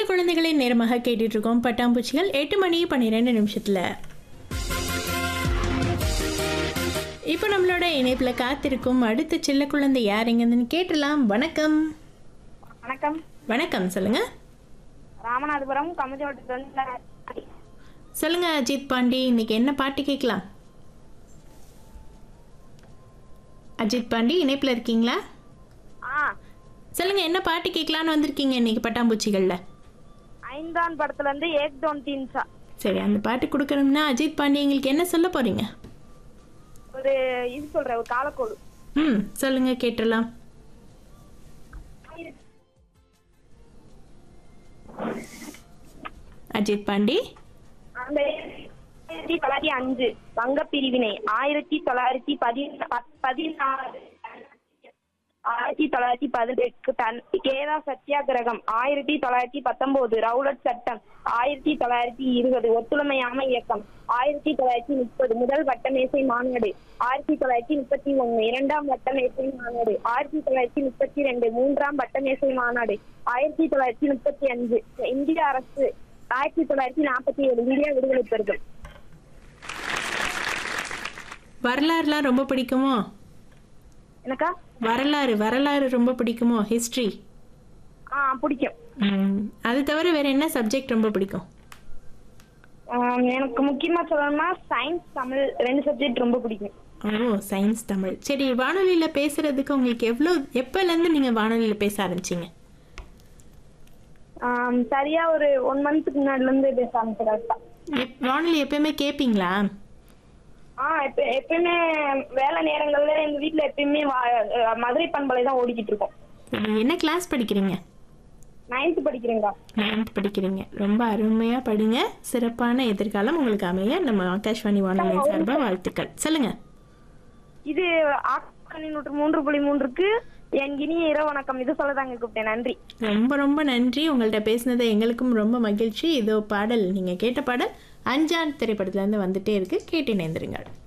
குழந்தைகளின் நேரமாக கேட்டுட்டு இருக்கோம் பட்டாம்பூச்சிகள் எட்டு மணி பன்னிரெண்டு நிமிஷத்துல இப்போ நம்மளோட இணைப்புல காத்திருக்கும் அடுத்த செல்ல குழந்தை யார் எங்கன்னு கேட்டலாம் வணக்கம் வணக்கம் வணக்கம் சொல்லுங்க ராமநாதபுரம் கமஜோட்டத்துல சொல்லுங்க அஜித் பாண்டி இன்னைக்கு என்ன பாட்டு கேட்கலாம் அஜித் பாண்டி இணைப்புல இருக்கீங்களா ஆ சொல்லுங்க என்ன பாட்டு கேட்கலான்னு வந்திருக்கீங்க இன்னைக்கு பட்டாம்பூச்சிகள்ல ஐந்தான் படத்துல இருந்து ஏக் தோன் தீன் சா சரி அந்த பாட்டு கொடுக்கணும்னா அஜித் பாண்டி எங்களுக்கு என்ன சொல்ல போறீங்க ஒரு இது சொல்றேன் ஒரு காலக்கோடு ம் சொல்லுங்க கேட்டுடலாம் அஜித் பாண்டி அந்த ஆயிரத்தி தொள்ளாயிரத்தி அஞ்சு வங்க பிரிவினை ஆயிரத்தி தொள்ளாயிரத்தி பதினா பதினாறு ஆயிரத்தி தொள்ளாயிரத்தி பதினெட்டு தன் கேதா சத்தியாகிரகம் ஆயிரத்தி தொள்ளாயிரத்தி பத்தொன்பது ரவுலட் சட்டம் ஆயிரத்தி தொள்ளாயிரத்தி இருபது ஒத்துழைமையாமை இயக்கம் ஆயிரத்தி தொள்ளாயிரத்தி முப்பது முதல் வட்டமேசை மாநாடு ஆயிரத்தி தொள்ளாயிரத்தி முப்பத்தி ஒண்ணு இரண்டாம் வட்டமேசை மாநாடு ஆயிரத்தி தொள்ளாயிரத்தி முப்பத்தி ரெண்டு மூன்றாம் வட்டமேசை மாநாடு ஆயிரத்தி தொள்ளாயிரத்தி முப்பத்தி அஞ்சு இந்திய அரசு ஆயிரத்தி தொள்ளாயிரத்தி நாற்பத்தி ஏழு இந்தியா விடுதலை பெறுதல் வரலாறுலாம் ரொம்ப பிடிக்குமோ எனக்கா வரலாறு வரலாறு ரொம்ப பிடிக்குமோ ஹிஸ்ட்ரி ஆ பிடிக்கும் அது தவிர வேற என்ன சப்ஜெக்ட் ரொம்ப பிடிக்கும் ஆம், எனக்கு முக்கியமா சொல்லணும்னா சயின்ஸ் தமிழ் ரெண்டு சப்ஜெக்ட் ரொம்ப பிடிக்கும் ஓ சயின்ஸ் தமிழ் சரி வானொலியில் பேசுறதுக்கு உங்களுக்கு எவ்வளோ எப்போலேருந்து நீங்கள் வானொலியில் பேச ஆரம்பிச்சீங்க ஆம், சரியா ஒரு ஒன் மந்த்துக்கு முன்னாடில இருந்து பேச ஆரம்பிச்சிடா எப் வானொலி எப்பயுமே கேட்பீங்களா ஆ எப்ப எப்பயுமே வேலை நேரங்கள்ல எங்க வீட்ல எப்பயுமே வா- அஹ், மதுரை பண்பலை தான் ஓடிக்கிட்டு இருக்கோம் சரி என்ன கிளாஸ் படிக்கிறீங்க நைன்த் படிக்கிறேங்கா நைன்த் படிக்கிறீங்க ரொம்ப அருமையாக படிங்க சிறப்பான எதிர்காலம் உங்களுக்கு அமைய நம்ம ஆகாஷ்வாணி வானொலி சார்பாக வாழ்த்துக்கள் சொல்லுங்க இது ஆக்காணி நூற்று மூன்று புள்ளி மூன்றுக்கு என் இனிய இரவு வணக்கம் இது சொல்லதாங்க கூப்பிட்டேன் நன்றி ரொம்ப ரொம்ப நன்றி உங்கள்கிட்ட பேசினது எங்களுக்கும் ரொம்ப மகிழ்ச்சி இதோ பாடல் நீங்கள் கேட்ட பாடல் அஞ்சான் திரைப்படத்துலேருந்து வந்துட்டே இருக்கு கேட்டு இணைந்திருங்கள்